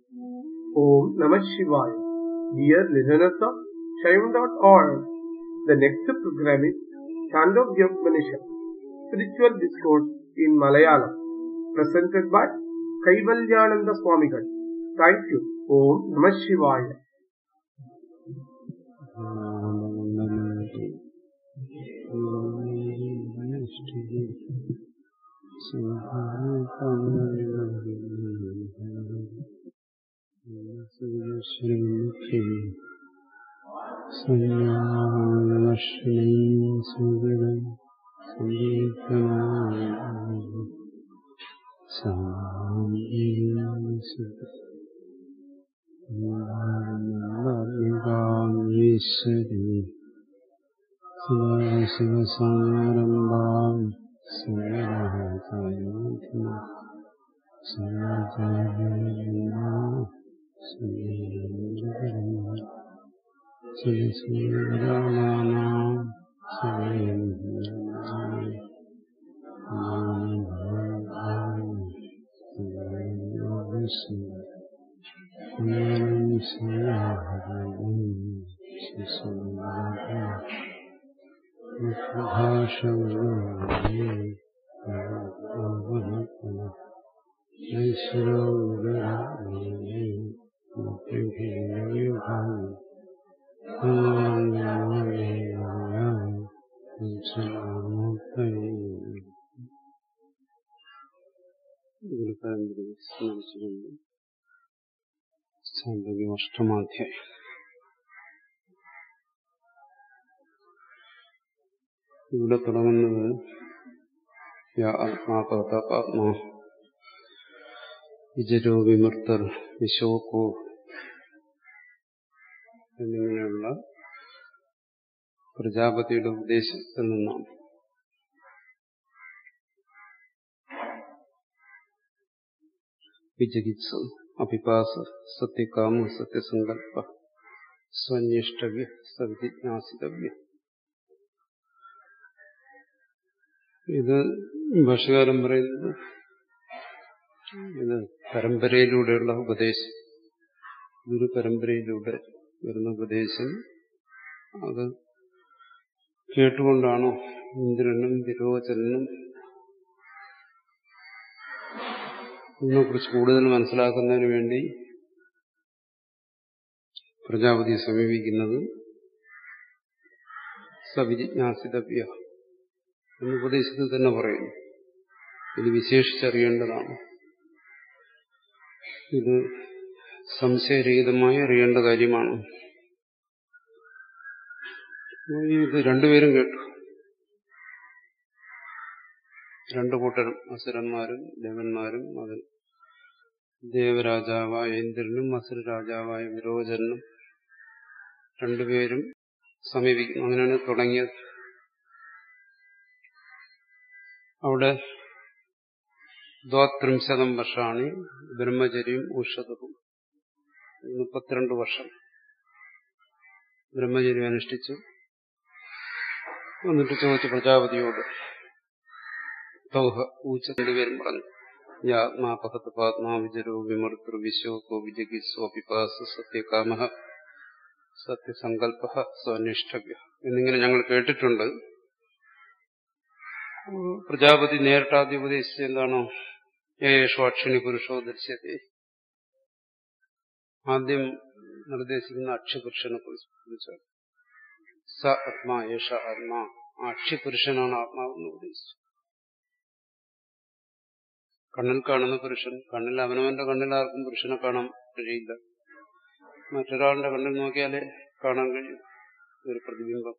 Om Namah Shivaya. Dear listeners of Shaivan.org, the next program is Chandogya Upanishad, Spiritual Discourse in Malayalam, presented by Kaivalyananda Swamigal. Thank you. Om Namah Shivaya. ഈശ്വരി ശിവസമാരംഭാം സ്മരിച്ചുകൊണ്ട് സാമ്പത്തിക അഷ്ടമാധ്യായം ഇവിടെ തുടങ്ങുന്നത് ആത്മാപാത്മാ വിജരോ വിമർത്തർ വിശോകോ എന്നിങ്ങനെയുള്ള പ്രജാപതിയുടെ ഉപദേശത്തിൽ നിന്നാണ് വിജഗിത്സ അഭിപാസ സത്യകാമ സത്യസങ്കല്പ സ്വന്വേഷ്ടവ്യ സവിജിജ്ഞാസിതവ്യ ഇത് ഭാഷകാരം പറയുന്നത് ഇത് പരമ്പരയിലൂടെയുള്ള ഉപദേശം ഗുരു പരമ്പരയിലൂടെ വരുന്ന ഉപദേശം അത് കേട്ടുകൊണ്ടാണോ ഇന്ദ്രനും വിരോചനും ഇതിനെക്കുറിച്ച് കൂടുതൽ മനസ്സിലാക്കുന്നതിന് വേണ്ടി പ്രജാപതിയെ സമീപിക്കുന്നത് സവിജിജ്ഞാസിതവ്യ എന്ന് ഉപദേശത്തിൽ തന്നെ പറയുന്നു ഇത് വിശേഷിച്ചറിയേണ്ടതാണ് ഇത് സംശയരഹിതമായി അറിയേണ്ട കാര്യമാണ് ഇത് രണ്ടുപേരും കേട്ടു രണ്ടു കൂട്ടരും അസുരന്മാരും ദേവന്മാരും അതിൽ ദേവരാജാവായ ഇന്ദ്രനും അസുര രാജാവായ വിരോചനും രണ്ടുപേരും സമീപിക്കുന്നു അങ്ങനെയാണ് തുടങ്ങിയത് അവിടെ ദ്വാത്രിംശതം വർഷമാണ് ബ്രഹ്മചര്യം ഊഷതവും മുപ്പത്തിരണ്ട് വർഷം ബ്രഹ്മചര്യം അനുഷ്ഠിച്ചു എന്നിട്ട് ചോദിച്ചു പ്രജാപതിയോട് തൗഹ ഊച്ചത്തിന്റെ പേരും പറഞ്ഞു യാത്മാപഹത്ത് പാത്മാ വിജരോ വിമർത്തൃ വിശോകോ വിജഗിസ്വ പിപാസ സത്യകാമ സത്യസങ്കല്പ സ്വനിഷ്ഠവ്യ എന്നിങ്ങനെ ഞങ്ങൾ കേട്ടിട്ടുണ്ട് പ്രജാപതി നേരിട്ടാദ്യം ഉപദേശിച്ചത് എന്താണോ യേശു അക്ഷിണി പുരുഷോ ദർശ്യത്തെ ആദ്യം നിർദ്ദേശിക്കുന്ന അക്ഷിപുരുഷനെ കുറിച്ചാണ് സ ആത്മാ യേശ ആത്മാ ആ അക്ഷിപുരുഷനാണ് ആത്മാവെന്ന് ഉപദേശിച്ചു കണ്ണിൽ കാണുന്ന പുരുഷൻ കണ്ണിൽ അവനവന്റെ കണ്ണിൽ ആർക്കും പുരുഷനെ കാണാൻ കഴിയില്ല മറ്റൊരാളുടെ കണ്ണിൽ നോക്കിയാലേ കാണാൻ കഴിയും ഒരു പ്രതിബിംബം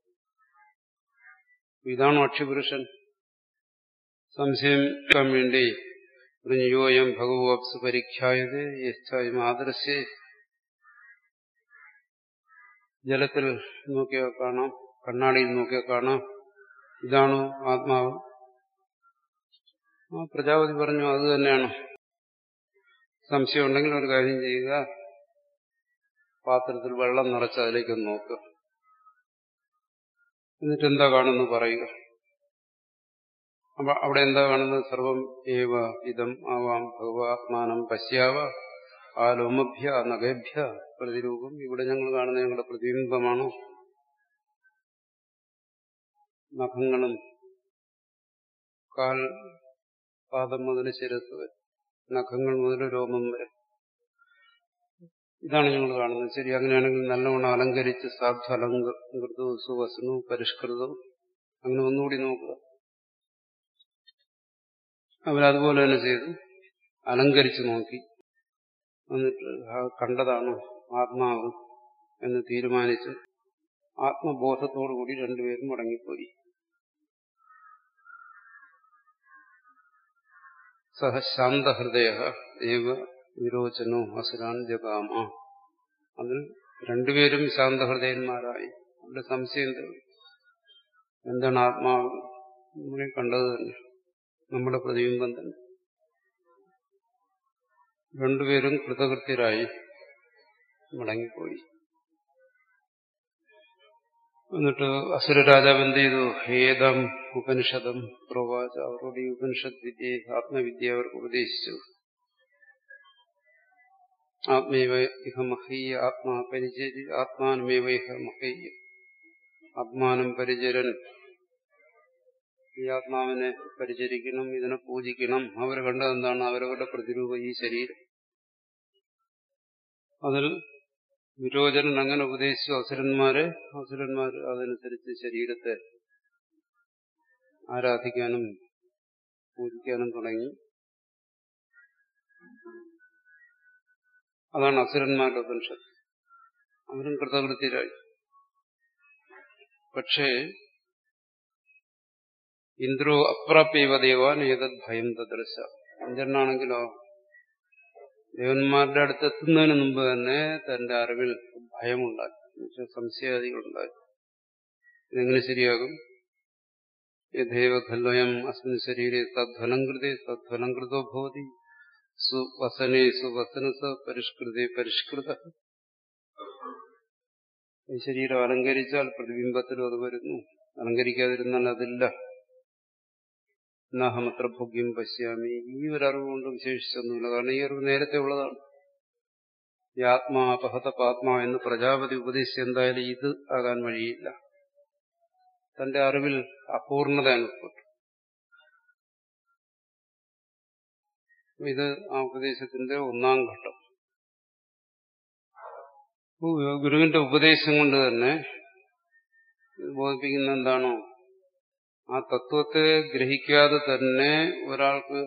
ഇതാണോ അക്ഷിപുരുഷൻ സംശയം വേണ്ടി യോയം ഭഗവോപ്സ് പരിഖ്യായത് യശ്ചായം ആദർശേ ജലത്തിൽ നോക്കിയാൽ കാണാം കണ്ണാടിയിൽ നോക്കിയാൽ കാണാം ഇതാണോ ആത്മാവ് ആ പ്രജാപതി പറഞ്ഞു അത് തന്നെയാണ് സംശയം ഉണ്ടെങ്കിൽ ഒരു കാര്യം ചെയ്യുക പാത്രത്തിൽ വെള്ളം നിറച്ച് അതിലേക്കൊന്ന് നോക്കുക എന്നിട്ട് എന്താ കാണുന്നു പറയുക അപ്പൊ അവിടെ എന്താ കാണുന്നത് സർവം ഏവ ഇതം ആവാം ഭഗവാത്മാനം പശ്യാവ ആ ലോമഭ്യ നഖേഭ്യ പ്രതിരൂപം ഇവിടെ ഞങ്ങൾ കാണുന്ന ഞങ്ങളുടെ പ്രതിബിംബമാണോ നഖങ്ങളും കാൽ പാദം മുതൽ ശിരസ് വരെ നഖങ്ങൾ മുതൽ രോമം വരെ ഇതാണ് ഞങ്ങൾ കാണുന്നത് ശരി അങ്ങനെയാണെങ്കിൽ നല്ലവണ്ണം അലങ്കരിച്ച് സാധ്വലങ്കൃതവും സുവസനവും പരിഷ്കൃതവും അങ്ങനെ ഒന്നുകൂടി നോക്കുക അവരതുപോലെ തന്നെ ചെയ്തു അലങ്കരിച്ച് നോക്കി എന്നിട്ട് കണ്ടതാണോ ആത്മാവ് എന്ന് തീരുമാനിച്ച് ആത്മബോധത്തോടുകൂടി രണ്ടുപേരും മടങ്ങിപ്പോയി സഹ ശാന്തഹൃദയ ഏവ വിരോചനോ അസുരാൻ ജഗാമ അതിൽ രണ്ടുപേരും ശാന്തഹൃദയന്മാരായി അവരുടെ സംശയം എന്താണ് ആത്മാവ് നമ്മളെ കണ്ടത് തന്നെ നമ്മുടെ പ്രതിബിംബം തന്നെ രണ്ടുപേരും കൃതകൃത്യരായി മടങ്ങിപ്പോയി എന്നിട്ട് അസുരരാജാവ് എന്ത് ചെയ്തു ഹേദം ഉപനിഷദം പ്രവാച അവരോട് ഈ ഉപനിഷത്ത് വിദ്യ ആത്മവിദ്യ അവർക്ക് ഉപദേശിച്ചു ആത്മേവ ഇഹ മഹീയ ആത്മാ പരിചരി ആത്മാനമേവ ഇഹ മഹീയ ആത്മാനം പരിചരൻ ഈ ആത്മാവിനെ പരിചരിക്കണം ഇതിനെ പൂജിക്കണം അവർ കണ്ടതെന്താണ് അവരവരുടെ പ്രതിരൂപ ഈ ശരീരം അതിൽ വിരോചനൻ അങ്ങനെ ഉപദേശിച്ചു അസുരന്മാരെ അസുരന്മാർ അതനുസരിച്ച് ശരീരത്തെ ആരാധിക്കാനും പൂജിക്കാനും തുടങ്ങി അതാണ് അസുരന്മാരുടെ ഉപനിഷത്ത് അവരും കൃതകൃത്യരായി പക്ഷേ ഇന്ദ്രോ അപ്രാപ്യവ ദേവാൻ ഏതത് ഭയം തദ്രശ ഇന്ദ്രനാണെങ്കിലോ ദേവന്മാരുടെ അടുത്ത് എത്തുന്നതിന് മുമ്പ് തന്നെ തന്റെ അറിവിൽ ഭയമുണ്ടായി സംശയാദികളുണ്ടായി ഇതെങ്ങനെ ശരിയാകും യഥേവ ഖല്വയം അസ്മിൻ ശരീരെ തദ്ധ്വനം കൃതേ തദ്ധ്വനം കൃതോ ഭവതി സുവസനേ സുവസനസ പരിഷ്കൃതേ പരിഷ്കൃത ഈ ശരീരം അലങ്കരിച്ചാൽ പ്രതിബിംബത്തിലും അത് വരുന്നു അലങ്കരിക്കാതിരുന്നാൽ അതില്ല നാഹമത്ര ഭോഗ്യം പശ്യാമി ഈ ഒരു അറിവ് കൊണ്ട് വിശേഷിച്ചൊന്നുമില്ല കാരണം ഈ അറിവ് നേരത്തെ ഉള്ളതാണ് ഈ ആത്മാ പഹത പാത്മാ എന്ന് പ്രജാപതി ഉപദേശിച്ച് എന്തായാലും ഇത് ആകാൻ വഴിയില്ല തന്റെ അറിവിൽ അപൂർണത അനുഭവപ്പെട്ടു ഇത് ആ ഉപദേശത്തിന്റെ ഒന്നാം ഘട്ടം ഗുരുവിന്റെ ഉപദേശം കൊണ്ട് തന്നെ ബോധിപ്പിക്കുന്ന എന്താണോ ആ തത്വത്തെ ഗ്രഹിക്കാതെ തന്നെ ഒരാൾക്ക്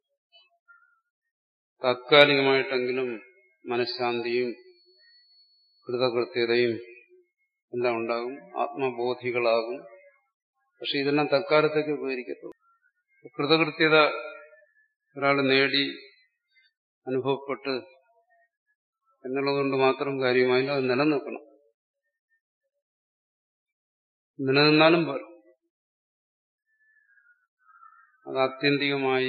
താത്കാലികമായിട്ടെങ്കിലും മനഃശാന്തിയും കൃതകൃത്യതയും എല്ലാം ഉണ്ടാകും ആത്മബോധികളാകും പക്ഷെ ഇതെല്ലാം തൽക്കാലത്തേക്ക് ഉപകരിക്കത്തുള്ളൂ കൃതകൃത്യത ഒരാൾ നേടി അനുഭവപ്പെട്ട് എന്നുള്ളതുകൊണ്ട് മാത്രം കാര്യമായില്ല അത് നിലനിൽക്കണം നിലനിന്നാലും പോലും അത് ആത്യന്തികമായി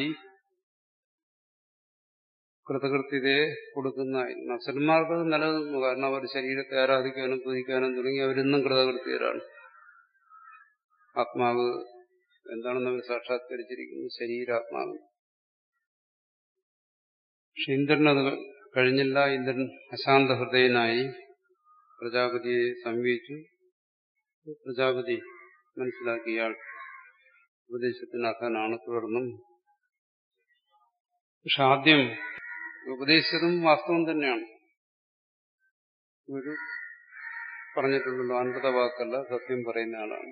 കൃതകൃത്യതയെ കൊടുക്കുന്ന നസന്മാർക്ക് നിലനിന്നു കാരണം അവർ ശരീരത്തെ ആരാധിക്കാനും പൂജിക്കാനും തുടങ്ങി അവരിന്നും കൃതകൃത്യരാണ് ആത്മാവ് എന്താണെന്ന് അവർ സാക്ഷാത്കരിച്ചിരിക്കുന്നു ശരീരാത്മാവ് പക്ഷെ ഇന്ദ്രനത് കഴിഞ്ഞില്ല ഇന്ദ്രൻ അശാന്ത ഹൃദയനായി പ്രജാപതിയെ സമീപിച്ചു പ്രജാപതി മനസ്സിലാക്കിയാൾ ഉപദേശത്തിന് അർഹനാണ് തുടർന്നും പക്ഷെ ആദ്യം ഉപദേശിച്ചതും വാസ്തവം തന്നെയാണ് ഒരു പറഞ്ഞിട്ടുണ്ടല്ലോ അൻപത വാക്കല്ല സത്യം പറയുന്ന ആളാണ്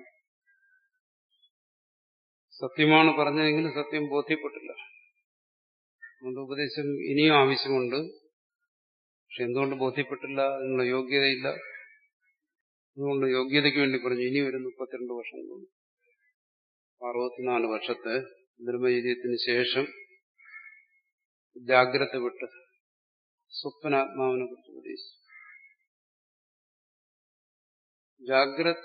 സത്യമാണ് പറഞ്ഞതെങ്കിലും സത്യം ബോധ്യപ്പെട്ടില്ല അതുകൊണ്ട് ഉപദേശം ഇനിയും ആവശ്യമുണ്ട് പക്ഷെ എന്തുകൊണ്ട് ബോധ്യപ്പെട്ടില്ല അതിനുള്ള യോഗ്യതയില്ല അതുകൊണ്ട് യോഗ്യതയ്ക്ക് വേണ്ടി പറഞ്ഞു ഇനി ഒരു മുപ്പത്തിരണ്ട് വർഷം കൊണ്ട് അറുപത്തിനാല് വർഷത്തെ ബ്രഹ്മചര്യത്തിന് ശേഷം ജാഗ്രത വിട്ട് സ്വപ്നാത്മാവിനെ കുറിച്ച് ഉപദേശിച്ചു ജാഗ്രത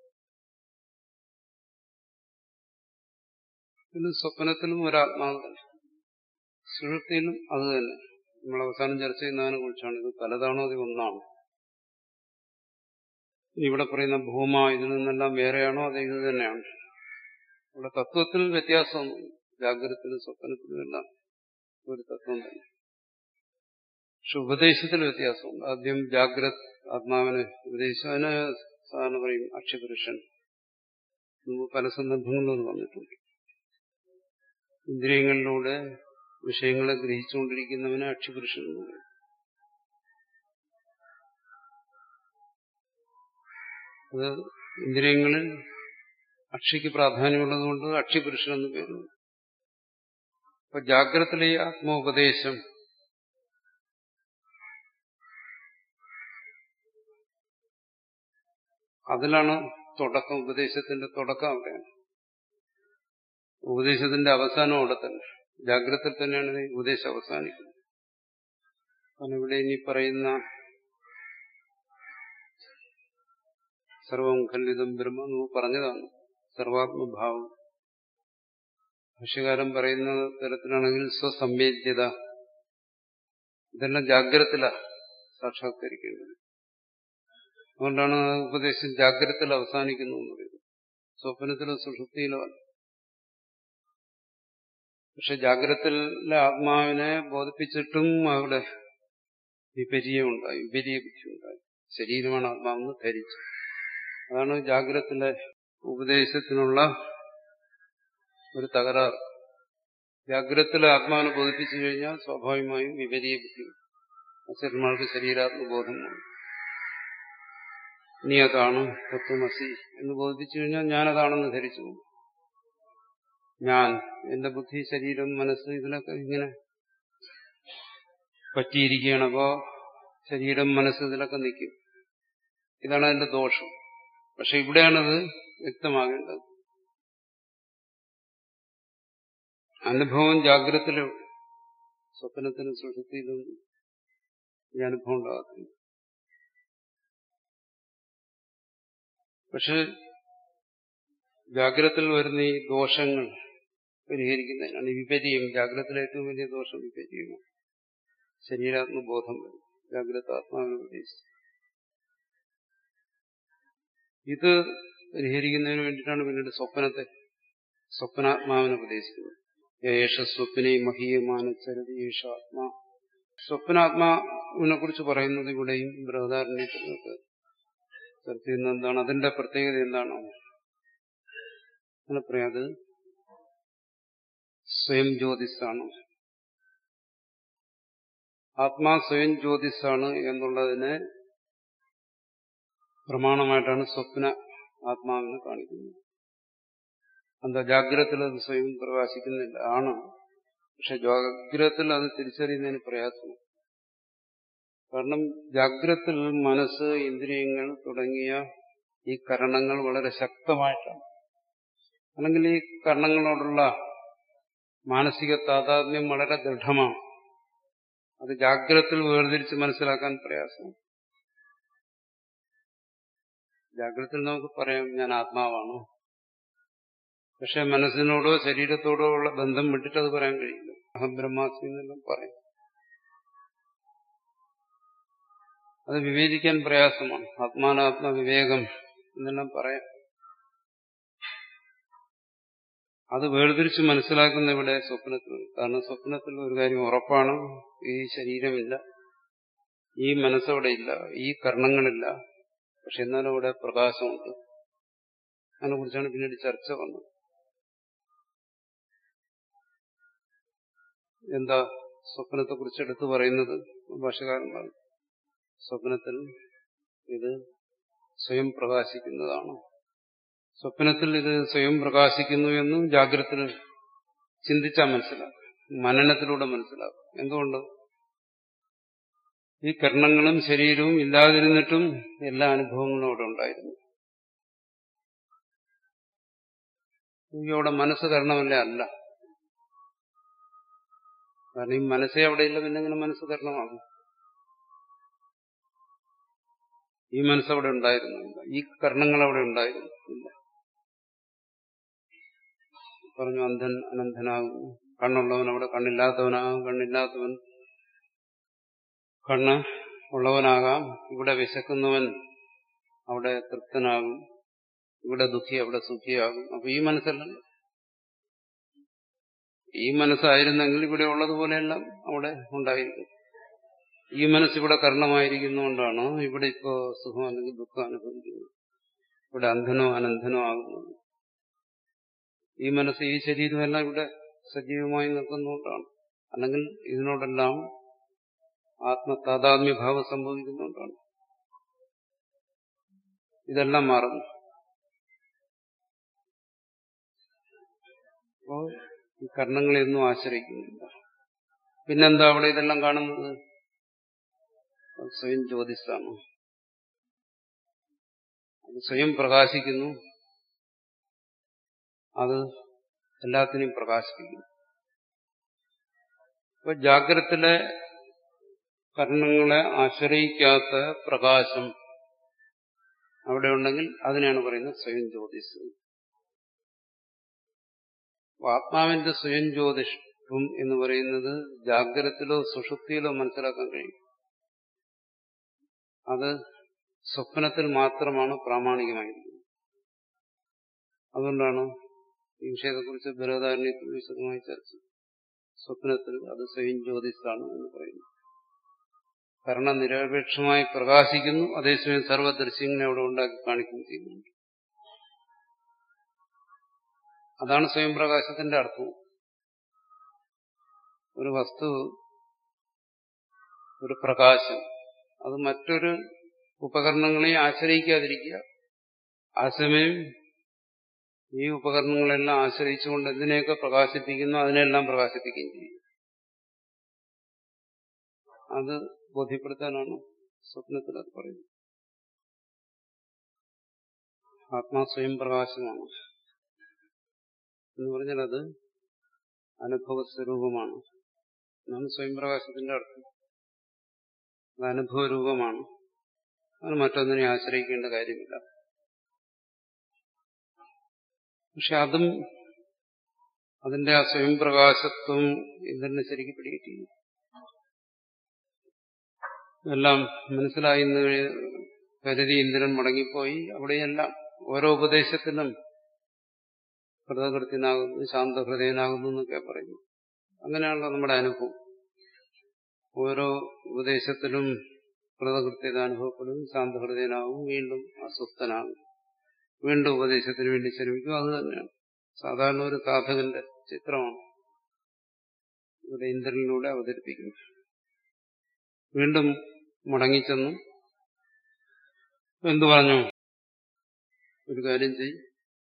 സ്വപ്നത്തിലും ഒരാത്മാവ് തന്നെ സുഷുപ്തിയിലും അത് തന്നെ നമ്മൾ അവസാനം ചർച്ച ചെയ്യുന്നതിനെ കുറിച്ചാണ് ഇത് പലതാണോ അത് ഒന്നാണോ ഇവിടെ പറയുന്ന ഭൂമ ഇതിൽ നിന്നെല്ലാം വേറെയാണോ അത് ഇത് തന്നെയാണ് ഇവിടെ തത്വത്തിൽ വ്യത്യാസമൊന്നും ജാഗ്രതത്തിലും സ്വപ്നത്തിലും എല്ലാം ഒരു തത്വം തന്നെ പക്ഷെ ഉപദേശത്തിൽ വ്യത്യാസമുണ്ട് ആദ്യം ജാഗ്രത് ആത്മാവിനെ ഉപദേശിച്ചു അതിന് സാധാരണ പറയും അക്ഷപുരുഷൻ മുമ്പ് പല സന്ദർഭങ്ങളിലും അത് വന്നിട്ടുണ്ട് ഇന്ദ്രിയങ്ങളിലൂടെ വിഷയങ്ങളെ ഗ്രഹിച്ചുകൊണ്ടിരിക്കുന്നവനെ അക്ഷപുരുഷൻ എന്ന് പറയും അത് ഇന്ദ്രിയങ്ങളിൽ അക്ഷിക്ക് പ്രാധാന്യമുള്ളതുകൊണ്ട് അക്ഷിപുരുഷൻ എന്ന് പേര് അപ്പൊ ജാഗ്രതയിലെ ഈ ആത്മോപദേശം അതിലാണ് തുടക്കം ഉപദേശത്തിന്റെ തുടക്കം അവിടെയാണ് ഉപദേശത്തിന്റെ അവസാനം അവിടെ തന്നെ ജാഗ്രതയിൽ തന്നെയാണ് ഈ ഉപദേശം അവസാനിക്കുന്നത് കാരണം ഇവിടെ ഇനി പറയുന്ന സർവം ഖല്ലിതം ബ്രഹ്മ എന്ന് പറഞ്ഞതാണ് സർവാത്മഭാവം ഭാഷ്യകാരൻ പറയുന്ന തരത്തിലാണെങ്കിൽ സ്വസംവേദ്യത ഇതെല്ലാം ജാഗ്രതയില സാക്ഷാത്കരിക്കേണ്ടത് അതുകൊണ്ടാണ് ഉപദേശം ജാഗ്രതയിൽ അവസാനിക്കുന്നു എന്ന് പറയുന്നത് സ്വപ്നത്തിലോ സുഷുപ്തിയിലോ അല്ല പക്ഷെ ജാഗ്രതയിലെ ആത്മാവിനെ ബോധിപ്പിച്ചിട്ടും അവിടെ വിപരീയം ഉണ്ടായി വിപരീയ ബുദ്ധി ഉണ്ടായി ശരീരമാണ് ആത്മാവെന്ന് ധരിച്ചു അതാണ് ജാഗ്രതത്തിലെ ഉപദേശത്തിനുള്ള ഒരു തകരാറ് ജാഗ്രതത്തിലെ ആത്മാവിനെ ബോധിപ്പിച്ചു കഴിഞ്ഞാൽ സ്വാഭാവികമായും വിപരീയ ബുദ്ധി അച്ഛന്മാർക്ക് ശരീരാത്മബോധം വന്നു നീ അതാണ് തത്വമസി എന്ന് ബോധിപ്പിച്ചു കഴിഞ്ഞാൽ ഞാനതാണെന്ന് ധരിച്ചു ഞാൻ എന്റെ ബുദ്ധി ശരീരം മനസ്സ് ഇതിലൊക്കെ ഇങ്ങനെ പറ്റിയിരിക്കുകയാണ് അപ്പോ ശരീരം മനസ്സ് ഇതിലൊക്കെ നിൽക്കും ഇതാണ് അതിന്റെ ദോഷം പക്ഷെ ഇവിടെയാണത് വ്യക്തമാകേണ്ടത് അനുഭവം ജാഗ്രതയിലും സ്വപ്നത്തിനും സുഷുപ്തിയിലും ഈ അനുഭവം ഉണ്ടാകത്തില്ല പക്ഷെ ജാഗ്രതയിൽ വരുന്ന ഈ ദോഷങ്ങൾ പരിഹരിക്കുന്നതിനാണ് വിപര്യം ജാഗ്രതയിലെ ഏറ്റവും വലിയ ദോഷം വിപര്യമാണ് ശരീരാത്മബോധം വരും ജാഗ്രത ആത്മാവിനെ ഉപദേശിച്ചു ഇത് പരിഹരിക്കുന്നതിന് വേണ്ടിയിട്ടാണ് പിന്നീട് സ്വപ്നത്തെ സ്വപ്നാത്മാവിനെ ഉപദേശിക്കുന്നത് യേശ സ്വപ്നെ മഹീയമാനച്ചരതി യേശ ആത്മാ സ്വപ്നാത്മാവിനെ കുറിച്ച് പറയുന്നത് ഇവിടെയും ബൃഹദാരണ്യത്തിനൊക്കെ ചർച്ച ചെയ്യുന്നത് എന്താണ് അതിന്റെ പ്രത്യേകത എന്താണ് അങ്ങനെ പറയാം അത് സ്വയം ജ്യോതിസാണ് ആത്മാ സ്വയം ജ്യോതിസാണ് എന്നുള്ളതിന് പ്രമാണമായിട്ടാണ് സ്വപ്ന ആത്മാവിനെ കാണിക്കുന്നത് എന്താ ജാഗ്രതത്തിൽ അത് സ്വയം പ്രകാശിക്കുന്നില്ല ആണ് പക്ഷെ ജാഗ്രതത്തിൽ അത് തിരിച്ചറിയുന്നതിന് പ്രയാസമാണ് കാരണം ജാഗ്രതത്തിൽ മനസ്സ് ഇന്ദ്രിയങ്ങൾ തുടങ്ങിയ ഈ കരണങ്ങൾ വളരെ ശക്തമായിട്ടാണ് അല്ലെങ്കിൽ ഈ കരണങ്ങളോടുള്ള മാനസിക താതാത്മ്യം വളരെ ദൃഢമാണ് അത് ജാഗ്രതത്തിൽ വേർതിരിച്ച് മനസ്സിലാക്കാൻ പ്രയാസമാണ് ജാഗ്രതയിൽ നമുക്ക് പറയാം ഞാൻ ആത്മാവാണ് പക്ഷെ മനസ്സിനോടോ ശരീരത്തോടോ ഉള്ള ബന്ധം വിട്ടിട്ട് അത് പറയാൻ കഴിയില്ല അഹം ബ്രഹ്മാസ്മി എന്നെല്ലാം പറയും അത് വിവേചിക്കാൻ പ്രയാസമാണ് ആത്മാനാത്മ വിവേകം എന്നെല്ലാം പറയാം അത് വേർതിരിച്ച് മനസ്സിലാക്കുന്ന ഇവിടെ സ്വപ്നത്തിൽ കാരണം സ്വപ്നത്തിൽ ഒരു കാര്യം ഉറപ്പാണ് ഈ ശരീരമില്ല ഈ മനസ്സവിടെ ഇല്ല ഈ കർണങ്ങളില്ല പക്ഷെ എന്നാലും അവിടെ പ്രകാശമുണ്ട് അതിനെക്കുറിച്ചാണ് പിന്നീട് ചർച്ച വന്നത് എന്താ സ്വപ്നത്തെക്കുറിച്ച് എടുത്തു പറയുന്നത് ഭാഷകാരൻ പറഞ്ഞു സ്വപ്നത്തിൽ ഇത് സ്വയം പ്രകാശിക്കുന്നതാണ് സ്വപ്നത്തിൽ ഇത് സ്വയം പ്രകാശിക്കുന്നു എന്നും ജാഗ്രതത്തിൽ ചിന്തിച്ചാൽ മനസ്സിലാക്കും മനനത്തിലൂടെ മനസ്സിലാക്കും എന്തുകൊണ്ട് ഈ കർണങ്ങളും ശരീരവും ഇല്ലാതിരുന്നിട്ടും എല്ലാ അനുഭവങ്ങളും അവിടെ ഉണ്ടായിരുന്നു അവിടെ മനസ്സ് കരണമല്ല അല്ല കാരണം ഈ മനസ്സേ അവിടെ ഇല്ല പിന്നെ എങ്ങനെ മനസ്സ് കരണമാകും ഈ മനസ്സവിടെ ഉണ്ടായിരുന്നു ഈ കർണങ്ങൾ അവിടെ ഉണ്ടായിരുന്നു ഇല്ല പറഞ്ഞു അന്ധൻ അനന്തനാകും കണ്ണുള്ളവൻ അവിടെ കണ്ണില്ലാത്തവനാകും കണ്ണില്ലാത്തവൻ കണ്ണ് ഉള്ളവനാകാം ഇവിടെ വിശക്കുന്നവൻ അവിടെ തൃപ്തനാകും ഇവിടെ ദുഃഖി അവിടെ സുഖിയാകും അപ്പൊ ഈ മനസ്സല്ലല്ലോ ഈ മനസ്സായിരുന്നെങ്കിൽ ഇവിടെ ഉള്ളതുപോലെയെല്ലാം അവിടെ ഉണ്ടായിരിക്കും ഈ മനസ്സിവിടെ കർണമായിരിക്കുന്നതുകൊണ്ടാണ് ഇവിടെ ഇപ്പോ സുഖം അല്ലെങ്കിൽ ദുഃഖം അനുഭവിക്കുന്നത് ഇവിടെ അന്ധനോ അനന്ധനോ ആകുന്നത് ഈ മനസ്സ് ഈ ശരീരമെല്ലാം ഇവിടെ സജീവമായി നിൽക്കുന്നതുകൊണ്ടാണ് അല്ലെങ്കിൽ ഇതിനോടെല്ലാം ആത്മതാതാത്മ്യഭാവം സംഭവിക്കുന്നതുകൊണ്ടാണ് ഇതെല്ലാം മാറുന്നു അപ്പോ ഈ കർണങ്ങളെയൊന്നും ആശ്രയിക്കുന്നില്ല പിന്നെന്താ അവിടെ ഇതെല്ലാം കാണുന്നത് അത് സ്വയം ജ്യോതിസാണ് അത് സ്വയം പ്രകാശിക്കുന്നു അത് എല്ലാത്തിനെയും പ്രകാശിപ്പിക്കുന്നു അപ്പൊ ജാഗ്രത്തിലെ കർണങ്ങളെ ആശ്രയിക്കാത്ത പ്രകാശം അവിടെ ഉണ്ടെങ്കിൽ അതിനെയാണ് പറയുന്നത് സ്വയം ജ്യോതിസ് ആത്മാവിന്റെ സ്വയം ജ്യോതിഷം എന്ന് പറയുന്നത് ജാഗ്രതത്തിലോ സുഷുപ്തിയിലോ മനസ്സിലാക്കാൻ കഴിയും അത് സ്വപ്നത്തിൽ മാത്രമാണ് പ്രാമാണികമായിരിക്കുന്നത് അതുകൊണ്ടാണ് ഈ വിഷയത്തെക്കുറിച്ച് ബൃഹദാരണ്യത്തിൽ വിശദമായി ചർച്ച സ്വപ്നത്തിൽ അത് സ്വയം ജ്യോതിസാണ് എന്ന് പറയുന്നു കാരണം നിരപേക്ഷമായി പ്രകാശിക്കുന്നു അതേസമയം സർവദൃശ്യങ്ങളെ അവിടെ ഉണ്ടാക്കി കാണിക്കുകയും ചെയ്യുന്നുണ്ട് അതാണ് സ്വയം പ്രകാശത്തിന്റെ അർത്ഥം ഒരു വസ്തു ഒരു പ്രകാശം അത് മറ്റൊരു ഉപകരണങ്ങളെ ആശ്രയിക്കാതിരിക്കുക ആ സമയം ഈ ഉപകരണങ്ങളെല്ലാം ആശ്രയിച്ചുകൊണ്ട് എന്തിനെയൊക്കെ പ്രകാശിപ്പിക്കുന്നു അതിനെല്ലാം പ്രകാശിപ്പിക്കുകയും ചെയ്യും അത് ബോധ്യപ്പെടുത്താനാണ് സ്വപ്നത്തിൽ അത് പറയുന്നത് ആത്മാ സ്വയം പ്രകാശമാണ് എന്ന് പറഞ്ഞാൽ അത് അനുഭവ സ്വരൂപമാണ് എന്നാണ് സ്വയം പ്രകാശത്തിന്റെ അർത്ഥം അത് അനുഭവ രൂപമാണ് അതിന് മറ്റൊന്നിനെ ആശ്രയിക്കേണ്ട കാര്യമില്ല പക്ഷെ അതും അതിന്റെ ആ സ്വയം പ്രകാശത്വം ഇന്ദ്രനെ ശരിക്കും പിടികിട്ടില്ല എല്ലാം മനസ്സിലായി എന്ന് കരുതി ഇന്ദ്രൻ മടങ്ങിപ്പോയി അവിടെയെല്ലാം ഓരോ ഉപദേശത്തിനും കൃതകൃത്യനാകുന്നു ശാന്തഹൃദയനാകുന്നു എന്നൊക്കെ പറയുന്നു അങ്ങനെയാണല്ലോ നമ്മുടെ അനുഭവം ഓരോ ഉപദേശത്തിലും കൃതകൃത്യത അനുഭവപ്പെടും ശാന്തഹൃദയനാകും വീണ്ടും അസ്വസ്ഥനാകും വീണ്ടും ഉപദേശത്തിന് വേണ്ടി ശ്രമിക്കും അത് തന്നെയാണ് സാധാരണ ഒരു സാധകന്റെ ചിത്രമാണ് ഇവിടെ ഇന്ദ്രനിലൂടെ അവതരിപ്പിക്കുന്നു വീണ്ടും മടങ്ങിച്ചെന്നു എന്തു പറഞ്ഞു ഒരു കാര്യം ചെയ്യും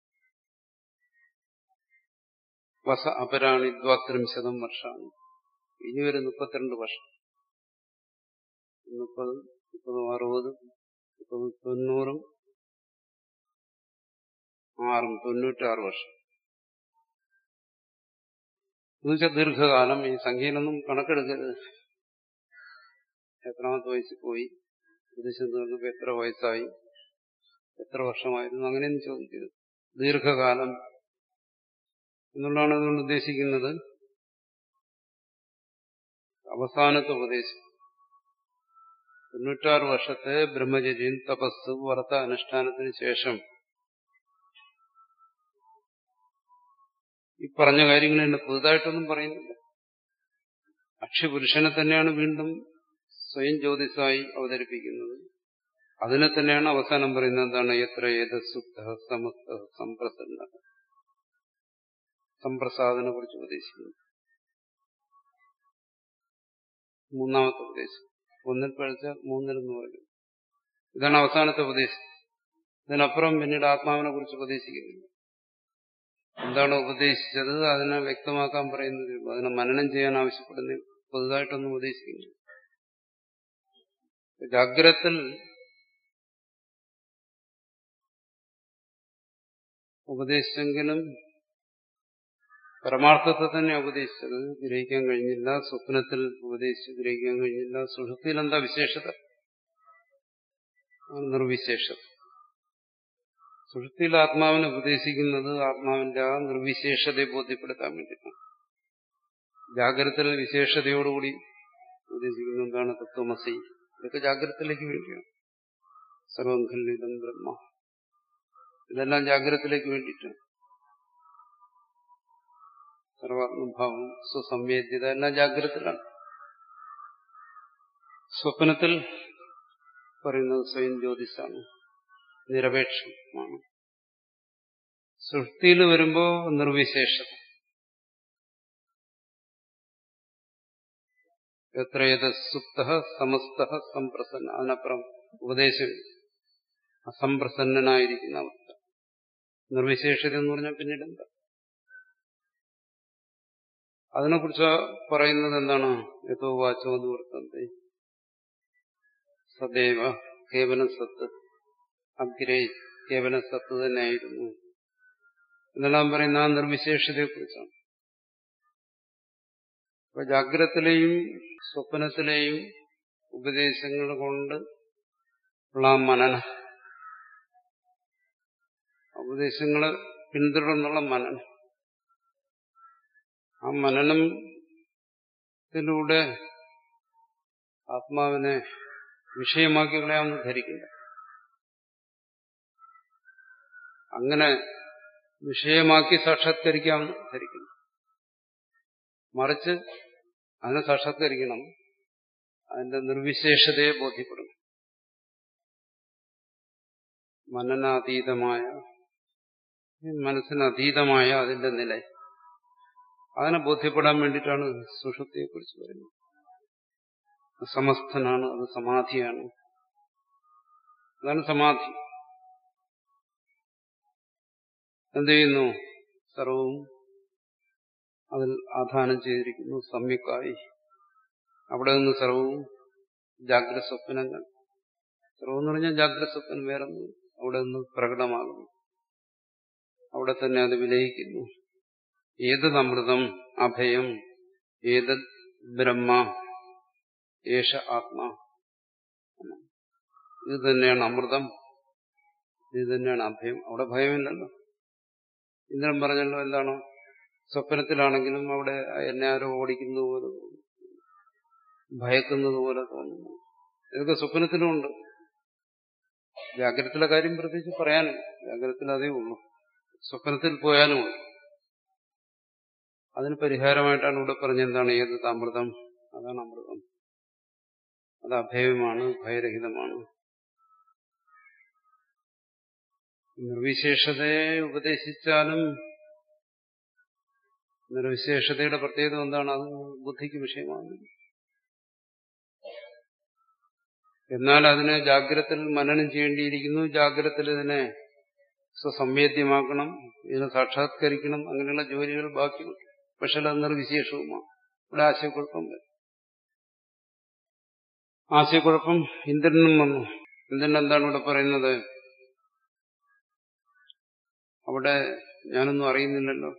വസ അപരാണി ദ്വാത്രിംശതം വർഷമാണ് ഇനി ഒരു മുപ്പത്തിരണ്ട് വർഷം മുപ്പത് മുപ്പതും അറുപതും മുപ്പതും തൊണ്ണൂറും ആറും തൊണ്ണൂറ്റാറ് വർഷം എന്നുവെച്ചാൽ ദീർഘകാലം ഈ സംഖ്യയിലൊന്നും കണക്കെടുക്കരുത് എത്രാമത്തെ വയസ്സിൽ പോയി വിദേശത്ത് നിന്നപ്പോൾ എത്ര വയസ്സായി എത്ര വർഷമായിരുന്നു അങ്ങനെയൊന്നും ചോദിക്കരുത് ദീർഘകാലം എന്നുള്ളതാണ് അതുകൊണ്ട് ഉദ്ദേശിക്കുന്നത് അവസാനത്തെ ഉപദേശം തൊണ്ണൂറ്റാറ് വർഷത്തെ ബ്രഹ്മചര്യം തപസ് വ്രത അനുഷ്ഠാനത്തിന് ശേഷം ഈ പറഞ്ഞ കാര്യങ്ങൾ തന്നെ പുതുതായിട്ടൊന്നും പറയുന്നില്ല അക്ഷപുരുഷനെ തന്നെയാണ് വീണ്ടും സ്വയം ജ്യോതിസായി അവതരിപ്പിക്കുന്നത് അതിനെ തന്നെയാണ് അവസാനം പറയുന്നത് എന്താണ് എത്ര ഏത് സുപ്ത സമസ്ത സംപ്രസന്ന സംപ്രസാദനെ കുറിച്ച് ഉപദേശിക്കുന്നു മൂന്നാമത്തെ ഉപദേശം ഒന്നിൽ പഴിച്ച മൂന്നിലെന്ന് പറയും ഇതാണ് അവസാനത്തെ ഉപദേശം ഇതിനപ്പുറം പിന്നീട് ആത്മാവിനെ കുറിച്ച് ഉപദേശിക്കുന്നില്ല എന്താണ് ഉപദേശിച്ചത് അതിനെ വ്യക്തമാക്കാൻ പറയുന്നത് അതിനെ മനനം ചെയ്യാൻ ആവശ്യപ്പെടുന്ന പുതുതായിട്ടൊന്നും ഉപദേശിക്കുന്നില്ല ജാഗ്രത്തിൽ ഉപദേശിച്ചെങ്കിലും പരമാർത്ഥത്തെ തന്നെ ഉപദേശിച്ചത് ഗ്രഹിക്കാൻ കഴിഞ്ഞില്ല സ്വപ്നത്തിൽ ഉപദേശിച്ച് ഗ്രഹിക്കാൻ കഴിഞ്ഞില്ല സുഷുപ്തിയിൽ എന്താ വിശേഷത നിർവിശേഷത സുഷുപ്തിയിൽ ആത്മാവിനെ ഉപദേശിക്കുന്നത് ആത്മാവിന്റെ ആ നിർവിശേഷതയെ ബോധ്യപ്പെടുത്താൻ വേണ്ടിയിട്ടാണ് ജാഗ്രതത്തിൽ വിശേഷതയോടുകൂടി ഉപദേശിക്കുന്നത് എന്താണ് തത്വമസി ഇതൊക്കെ ജാഗ്രതത്തിലേക്ക് വേണ്ടിയാണ് സർവം ഖല്ലിതം ബ്രഹ്മ ഇതെല്ലാം ജാഗ്രതത്തിലേക്ക് വേണ്ടിയിട്ടാണ് സർവാത്മഭാവം സ്വസംവേദ്യത എല്ലാം ജാഗ്രതത്തിലാണ് സ്വപ്നത്തിൽ പറയുന്നത് സ്വയം ജ്യോതിസാണ് നിരപേക്ഷമാണ് സൃഷ്ടിയിൽ വരുമ്പോ നിർവിശേഷം എത്രയത് സുപ്ത സമസ്ത സംപ്രസന്ന അതിനപ്പുറം ഉപദേശം അസംപ്രസന്നനായിരിക്കുന്ന അവസ്ഥ നിർവിശേഷത എന്ന് പറഞ്ഞാൽ പിന്നീട് എന്താ അതിനെക്കുറിച്ച് പറയുന്നത് എന്താണ് യഥോ വാച്ചോ നിവർത്തന്തെ സദൈവ കേവലം സത്ത് അഗ്രേ കേവലം സത്ത് തന്നെയായിരുന്നു എന്നെല്ലാം പറയുന്ന ആ നിർവിശേഷതയെക്കുറിച്ചാണ് അപ്പൊ ജാഗ്രതത്തിലെയും സ്വപ്നത്തിലെയും ഉപദേശങ്ങൾ കൊണ്ട് ഉള്ള ആ മനന ഉപദേശങ്ങളെ പിന്തുടർന്നുള്ള മനനം ആ മനനത്തിലൂടെ ആത്മാവിനെ വിഷയമാക്കി കളയാമെന്ന് ധരിക്കില്ല അങ്ങനെ വിഷയമാക്കി സാക്ഷാത്കരിക്കാമെന്ന് ധരിക്കുന്നു മറിച്ച് അതിനെ സാക്ഷാത്കരിക്കണം അതിന്റെ നിർവിശേഷതയെ ബോധ്യപ്പെടണം മനനാതീതമായ മനസ്സിനതീതമായ അതിന്റെ നില അതിനെ ബോധ്യപ്പെടാൻ വേണ്ടിയിട്ടാണ് സുഷുപ്തിയെക്കുറിച്ച് പറയുന്നത് സമസ്തനാണ് അത് സമാധിയാണ് അതാണ് സമാധി എന്ത് ചെയ്യുന്നു സർവവും അതിൽ ആധാനം ചെയ്തിരിക്കുന്നു സമ്യക്കായി അവിടെ നിന്ന് സർവവും ജാഗ്രത സ്വപ്നങ്ങൾ സർവം എന്ന് പറഞ്ഞാൽ ജാഗ്രത സ്വപ്നം വേറെ അവിടെ നിന്ന് പ്രകടമാകുന്നു അവിടെ തന്നെ അത് വിലയിക്കുന്നു ഏതത് അമൃതം അഭയം ഏതത് ബ്രഹ്മ ഏഷ ആത്മാ ഇത് തന്നെയാണ് അമൃതം ഇത് തന്നെയാണ് അഭയം അവിടെ ഭയമില്ലല്ലോ ഇന്ദ്രൻ പറഞ്ഞല്ലോ എന്താണ് സ്വപ്നത്തിലാണെങ്കിലും അവിടെ എന്നെ ആരോ ഓടിക്കുന്നത് പോലെ തോന്നുന്നു ഭയക്കുന്നത് പോലെ തോന്നുന്നു ഇതൊക്കെ സ്വപ്നത്തിലുമുണ്ട് ജാഗ്രതത്തിലെ കാര്യം പ്രത്യേകിച്ച് പറയാനില്ല ജാഗ്രതത്തിൽ അതേ ഉള്ളൂ സ്വപ്നത്തിൽ പോയാലുമുണ്ട് അതിന് പരിഹാരമായിട്ടാണ് ഇവിടെ പറഞ്ഞെന്താണ് ഏത് അമൃതം അതാണ് അമൃതം അത് അഭയമാണ് ഭയരഹിതമാണ് നിർവിശേഷതയെ ഉപദേശിച്ചാലും നിർവിശേഷതയുടെ പ്രത്യേകത എന്താണ് അത് ബുദ്ധിക്ക് വിഷയമാണ് എന്നാൽ അതിനെ ജാഗ്രതത്തിൽ മനനം ചെയ്യേണ്ടിയിരിക്കുന്നു ജാഗ്രതത്തിൽ ഇതിനെ സ്വസംവേദ്യമാക്കണം ഇതിനെ സാക്ഷാത്കരിക്കണം അങ്ങനെയുള്ള ജോലികൾ ബാക്കിയുണ്ട് പക്ഷെ അത് നിർവിശേഷവുമാണ് ഇവിടെ ആശയക്കുഴപ്പം വരും ആശയക്കുഴപ്പം ഇന്ദ്രനും വന്നു ഇന്ദ്രൻ എന്താണ് ഇവിടെ പറയുന്നത് അവിടെ ഞാനൊന്നും അറിയുന്നില്ലല്ലോ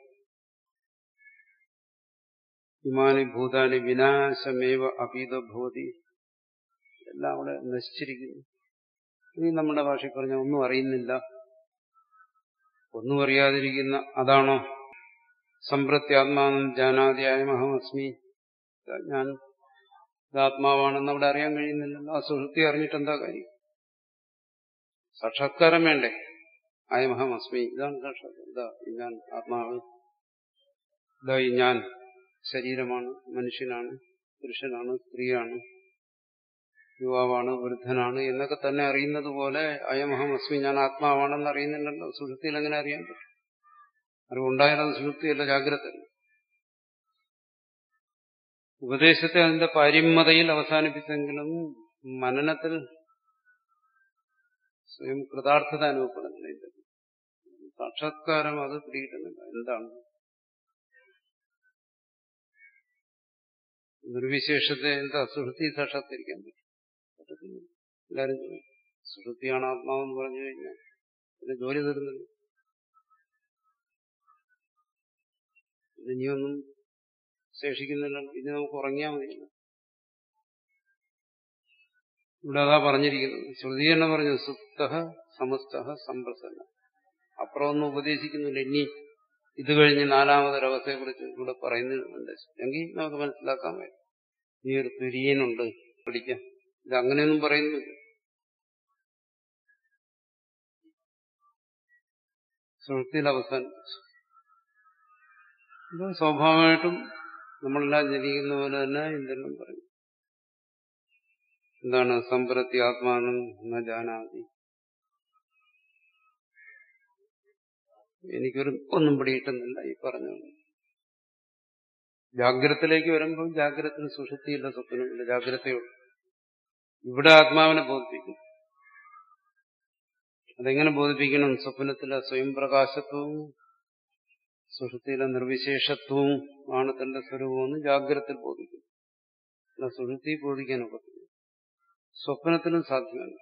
ഇമാനി ഭൂതാനി വിനാശമേവ അപീത ഭൂതി എല്ലാം അവിടെ നശിച്ചിരിക്കുന്നു ഇനി നമ്മുടെ ഭാഷയിൽ പറഞ്ഞ ഒന്നും അറിയുന്നില്ല ഒന്നും അറിയാതിരിക്കുന്ന അതാണോ സമ്പ്രത്യാത്മാനം ജാനാദിയായമഹമസ്മി ഞാൻ ആത്മാവാണെന്ന് അവിടെ അറിയാൻ കഴിയുന്നില്ലല്ലോ ആ സുഹൃത്തി അറിഞ്ഞിട്ട് എന്താ കാര്യം സാക്ഷാത്കാരം വേണ്ടേ അയമഹമസ്മി ഇതാണ് സാക്ഷാത്കാരം ഇതാ ഞാൻ ആത്മാവ് ഇതാ ഞാൻ ശരീരമാണ് മനുഷ്യനാണ് പുരുഷനാണ് സ്ത്രീയാണ് യുവാവാണ് വൃദ്ധനാണ് എന്നൊക്കെ തന്നെ അറിയുന്നത് പോലെ അയമഹം അസ്മി ഞാൻ ആത്മാവാണെന്ന് അറിയുന്നുണ്ടല്ലോ സുഹൃത്തിയിൽ എങ്ങനെ അറിയാൻ പറ്റും അറിവുണ്ടായാലത് സുഹൃത്തിയല്ല ജാഗ്രത ഉപദേശത്തെ അതിന്റെ പാരിമതയിൽ അവസാനിപ്പിച്ചെങ്കിലും മനനത്തിൽ സ്വയം കൃതാർത്ഥത അനുഭവപ്പെടുന്നില്ല സാക്ഷാത്കാരം അത് പിടികിട്ടുന്നില്ല എന്താണ് നിർവിശേഷത്തെ എന്താ സുഹൃത്തി സാക്ഷാത്കരിക്കാൻ പറ്റും പറ്റത്തില്ല എല്ലാരും സുഹൃത്തിയാണ് ആത്മാവെന്ന് പറഞ്ഞു കഴിഞ്ഞാൽ പിന്നെ ജോലി തരുന്നില്ല ഇനിയൊന്നും ശേഷിക്കുന്നില്ല ഇനി നമുക്ക് ഉറങ്ങിയാൽ മതി ഇവിടെ അതാ പറഞ്ഞിരിക്കുന്നത് ശ്രുതി തന്നെ പറഞ്ഞു സുപ്ത സമസ്ത സമ്പ്രസന്ന അപ്പുറമൊന്നും ഉപദേശിക്കുന്നില്ല ഇനി ഇത് കഴിഞ്ഞ് നാലാമതൊരവസ്ഥയെ കുറിച്ച് ഇവിടെ പറയുന്നുണ്ട് എങ്കിൽ നമുക്ക് മനസ്സിലാക്കാൻ പറ്റും ഈ ഒരു തുര്യനുണ്ട് പഠിക്കാൻ ഇത് അങ്ങനെയൊന്നും പറയുന്നില്ല സുഹൃത്തിയിൽ അവസാനിപ്പിച്ചു ഇത് സ്വാഭാവികമായിട്ടും നമ്മളെല്ലാം ജനിക്കുന്ന പോലെ തന്നെ ഇന്ദ്രനും പറയും എന്താണ് സമ്പ്രത്തി ആത്മാനം ന ജാനാതി എനിക്കൊരു ഒന്നും പിടിയിട്ടുന്നില്ല ഈ പറഞ്ഞു ജാഗ്രതത്തിലേക്ക് വരുമ്പോൾ ജാഗ്രതത്തിന് സുഷുതിയില്ല സ്വപ്നമില്ല ജാഗ്രതയുള്ളൂ ഇവിടെ ആത്മാവിനെ ബോധിപ്പിക്കും അതെങ്ങനെ ബോധിപ്പിക്കണം സ്വപ്നത്തിലെ സ്വയം പ്രകാശത്വവും സുഷുതിയിലെ നിർവിശേഷത്വവും ആണ് തന്റെ സ്വരൂപമെന്ന് ജാഗ്രതത്തിൽ ബോധിക്കും അല്ല സുഷുതി ബോധിക്കാനൊക്കത്തില്ല സ്വപ്നത്തിനും സാധ്യമല്ല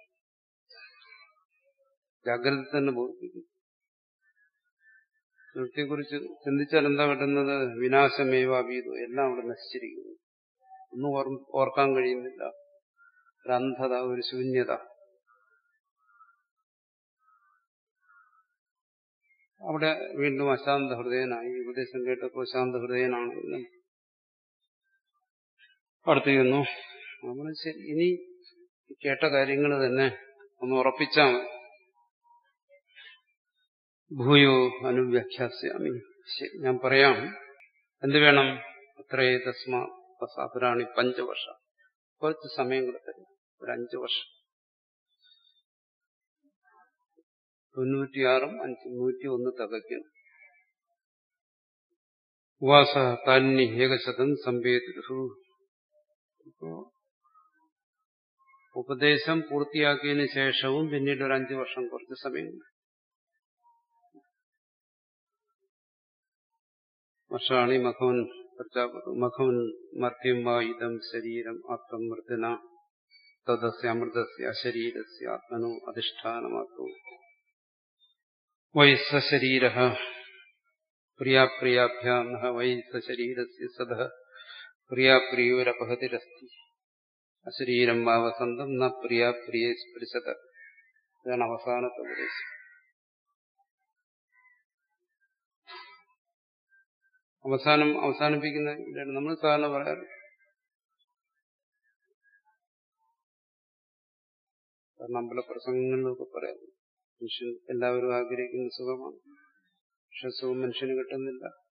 ജാഗ്രത തന്നെ ബോധിപ്പിക്കും സുഷുതിയെക്കുറിച്ച് ചിന്തിച്ചാൽ എന്താ കിട്ടുന്നത് വിനാശമേവാഭീതോ എല്ലാം അവിടെ നശിച്ചിരിക്കുന്നു ഒന്നും ഓർ- ഓർക്കാൻ കഴിയുന്നില്ല ഒരു അന്ധത ഒരു ശൂന്യത അവിടെ വീണ്ടും അശാന്ത ഹൃദയനായി ഉപദേശം കേട്ടപ്പോൾ ശാന്ത ഹൃദയനാണെങ്കിലും അടുത്ത് ചെന്നു നമ്മൾ ശരി ഇനി ഈ കേട്ട കാര്യങ്ങൾ തന്നെ ഒന്ന് ഉറപ്പിച്ചാൽ മതി ഭൂയോ അനുവ്യാഖ്യാസ്യാമി ശരി, ഞാൻ പറയാം എന്ത് വേണം അത്രേ തസ്മാ സാധുരാണി പഞ്ചവർഷം കുറച്ച് സമയം കൂടെ തരും ഒരു അഞ്ചു വർഷം തൊണ്ണൂറ്റിയാറും അഞ്ച് നൂറ്റി ഒന്ന് തികയ്ക്കണം ഉവാസ താന്നി ഏകശതം സംവേദു ഇപ്പോ ഉപദേശം പൂർത്തിയാക്കിയതിനു ശേഷവും പിന്നീട് ഒരു അഞ്ചു വർഷം കുറച്ച് സമയം വർഷാണി മഖവൻ പ്രജാപതു മഖവൻ മർദ്യം വാ ഇതം ശരീരം ആത്മം മൃദന തദസ്യ അമൃതസ്യ അശരീരസ്യ ആത്മനോ അധിഷ്ഠാനമാത്തു വൈ സശരീര പ്രിയാപ്രിയാഭ്യാം നഹ വൈ സശരീരസ്യ സദ പ്രിയാപ്രിയോരപഹതിരസ്തി അശരീരം വാ വസന്തം ന പ്രിയാപ്രിയെ സ്പൃശത ഇതാണ് അവസാനത്തെ ഉപദേശം അവസാനം അവസാനിപ്പിക്കുന്ന ഇവിടെയാണ് നമ്മൾ സാധാരണ പറയാറ് കാരണം അമ്പല പ്രസംഗങ്ങളിലൊക്കെ പറയാം മനുഷ്യൻ എല്ലാവരും ആഗ്രഹിക്കുന്ന സുഖമാണ് പക്ഷെ സുഖം മനുഷ്യന് കിട്ടുന്നില്ല